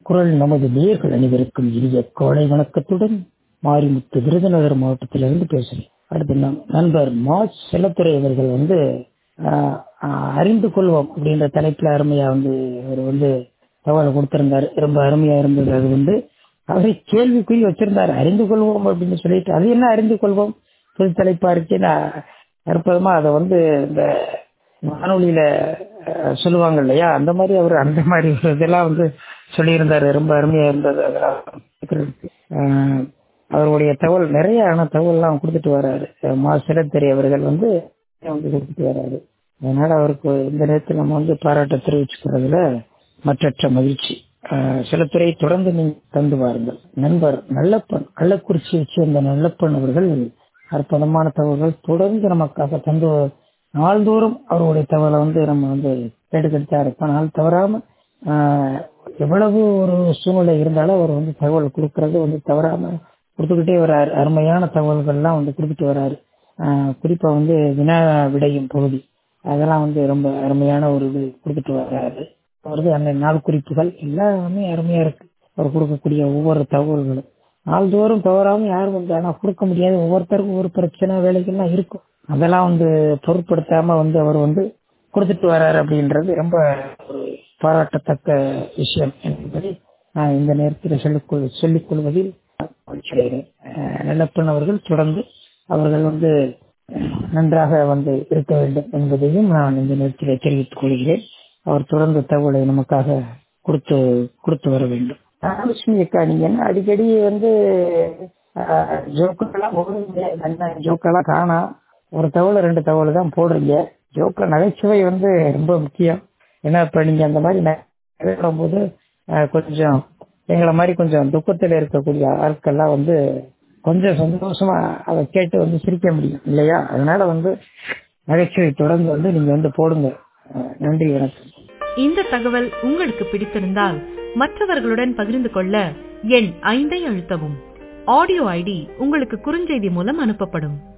குரல் நமது நேர்கள் அனைவருக்கும் இனிய கோடை வணக்கத்துடன் மாரிமுத்து விருதுநகர் மாவட்டத்திலிருந்து பேசுறேன் அடுத்து நம் நண்பர் மா செல்லத்துறை அவர்கள் வந்து ஆஹ், ஆஹ், அறிந்து கொள்வோம் அப்படின்ற தலைப்புல அருமையா வந்து அவர் வந்து தகவல் கொடுத்திருந்தாரு ரொம்ப அருமையா இருந்தது அது வந்து அவரை கேள்விக்குறி வச்சிருந்தாரு அறிந்து கொள்வோம் அப்படின்னு சொல்லிட்டு அது என்ன அறிந்து கொள்வோம் புது தலைப்பா இருக்கு நான் அற்புதமா அதை வந்து இந்த வானொலியில அஹ், சொல்லுவாங்க இல்லையா அந்த மாதிரி அவர் அந்த மாதிரி ஒரு இதெல்லாம் வந்து சொல்லியிருந்தாரு ரொம்ப அருமையா இருந்தது அதெல்லாம் கேட்கறதுக்கு. அஹ், அவருடைய தகவல் நிறைய ஆன தகவல்லாம் கொடுத்துட்டு வர்றாரு அஹ், மா சிலத்தறி அவர்கள் வந்து வந்து கொடுத்துட்டு வர்றாரு அதனால அவருக்கு இந்த நேரத்தில் நம்ம வந்து பாராட்ட தெரிவிச்சுக்கிறதுல மற்றற்ற மகிழ்ச்சி அஹ், சிலத்துறை தொடர்ந்து நீங்க தந்து வாருங்கள் நண்பர் நல்லப்பன் கள்ளக்குறிச்சியை சேர்ந்த நல்லப்பன் அவர்கள் அற்புதமான தகவல்கள் தொடர்ந்து நமக்காக தந்து நாள்தோறும் அவருடைய தகவலை வந்து நம்ம வந்து கேட்டுக்கிட்டு தான் இருப்போம் நாள் தவறாம ஆஹ், எவ்வளவு ஒரு சூழ்நிலை இருந்தாலும் அவர் வந்து தகவல் கொடுக்கறது வந்து தவறாம கொடுத்துக்கிட்டே வர்றாரு அருமையான தகவல்கள்லாம் வந்து கொடுத்துட்டு வர்றாரு ஆஹ், குறிப்பா வந்து வினா விடையும் பகுதி அதெல்லாம் வந்து ரொம்ப அருமையான ஒரு இது கொடுத்துட்டு வர்றாரு அவரது அந்த நாள் குறிப்புகள் எல்லாமே அருமையா இருக்கு அவர் கொடுக்கக்கூடிய ஒவ்வொரு தகவல்களும் நாள்தோறும் தவறாம யாரும் வந்து ஆனா கொடுக்க முடியாது ஒவ்வொருத்தருக்கும் ஒரு பிரச்சனை வேலைகள்லாம் இருக்கும் அதெல்லாம் வந்து பொருட்படுத்தாம வந்து அவர் வந்து கொடுத்துட்டு வர்றாரு அப்படின்றது ரொம்ப ஒரு பாராட்டத்தக்க விஷயம் என்பதை நான் இந்த நேரத்தில் சொல்லிக் சொல்லிக் கொள்வதில் மகிழ்ச்சி அடைகிறேன் அஹ் நல்லப்பன் அவர்கள் தொடர்ந்து அவர்கள் வந்து அஹ், நன்றாக வந்து இருக்க வேண்டும் என்பதையும் நான் இந்த நேரத்தில் தெரிவித்துக் கொள்கிறேன் அவர் தொடர்ந்து தகவலை நமக்காக கொடுத்து கொடுத்து வர வேண்டும் மகாலட்சுமி அக்கா நீங்க என்ன அடிக்கடி வந்து ஜோக்கெல்லாம் போடுறீங்க என்ன ஜோக்கெல்லாம் காணா ஒரு தகவல் ரெண்டு தகவல் தான் போடுறீங்க ஜோக்க நகைச்சுவை வந்து ரொம்ப முக்கியம் ஏன்னா இப்ப நீங்க அந்த மாதிரி நிறைய போது அஹ், கொஞ்சம் எங்களை மாதிரி கொஞ்சம் துக்கத்துல இருக்கக்கூடிய ஆட்கள்லாம் வந்து கொஞ்சம் சந்தோஷமா அதை கேட்டு வந்து சிரிக்க முடியும் இல்லையா அதனால வந்து நகைச்சுவை தொடர்ந்து வந்து நீங்க வந்து போடுங்க அஹ், நன்றி வணக்கம் இந்த தகவல் உங்களுக்கு பிடித்திருந்தால் மற்றவர்களுடன் பகிர்ந்து கொள்ள எண் ஐந்தை அழுத்தவும் ஆடியோ ஐடி உங்களுக்கு குறுஞ்செய்தி மூலம் அனுப்பப்படும்